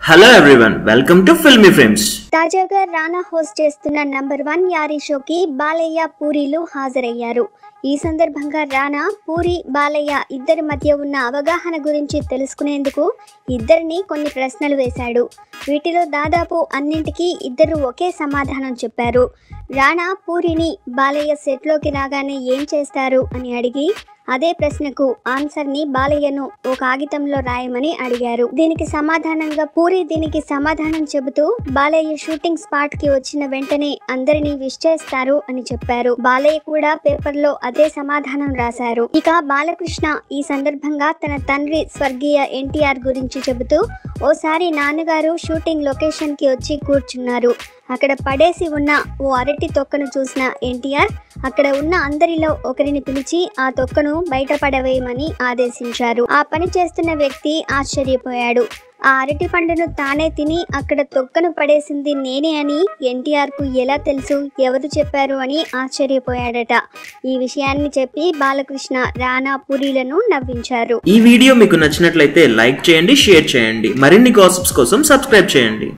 hello everyone welcome to Filmy Frames తాజాగా Rana host చేస్తున్న number one Yaari షోకి బాలయ్య పూరీలు హాజరయ్యారు ఈ సందర్భంగా రానా పూరి బాలయ్య ఇద్దరి మధ్య ఉన్న అవగాహన గురించి తెలుసుకునేందుకు ఇద్దరిని కొన్ని ప్రశ్నలు వేశాడు వీటిలో దాదాపు అన్నింటికీ ఇద్దరు ఒకే సమాధానం చెప్పారు రానా పూరిని బాలయ్య సెట్లోకి రాగానే ఏం చేస్తారు అని అడిగి అదే ప్రశ్నకు ఆన్సర్ని బాలయ్యను ఓ కాగితంలో రాయమని అడిగారు దీనికి సమాధానంగా పూరి దీనికి సమాధానం చెబుతూ బాలయ్య షూటింగ్ స్పాట్ కి వచ్చిన వెంటనే అందరినీ విష్ చేస్తారు అని చెప్పారు బాలయ్య కూడా పేపర్ లో అదే సమాధానం రాశారు ఇక బాలకృష్ణ ఈ సందర్భంగా తన తండ్రి స్వర్గీయ ఎన్టీఆర్ గురించి చెబుతూ ఓసారి నాన్నగారు షూటింగ్ లొకేషన్ కి వచ్చి కూర్చున్నారు అక్కడ పడేసి ఉన్న ఓ అరటి తొక్కను చూసిన ఎన్టీఆర్ అక్కడ ఉన్న అందరిలో ఒకరిని పిలిచి ఆ తొక్కను బయట పడవేయమని ఆదేశించారు ఆ పని చేస్తున్న వ్యక్తి ఆశ్చర్యపోయాడు ఆ అరటి పండును తానే తిని అక్కడ తొక్కను పడేసింది నేనే అని ఎన్టీఆర్ కు ఎలా తెలుసు ఎవరు చెప్పారు అని ఆశ్చర్యపోయాడట ఈ విషయాన్ని చెప్పి బాలకృష్ణ రానా పూరీలను నవ్వించారు ఈ వీడియో మీకు నచ్చినట్లయితే లైక్ చేయండి షేర్ చేయండి మరిన్ని గాసిప్స్ కోసం సబ్స్క్రైబ్ చేయండి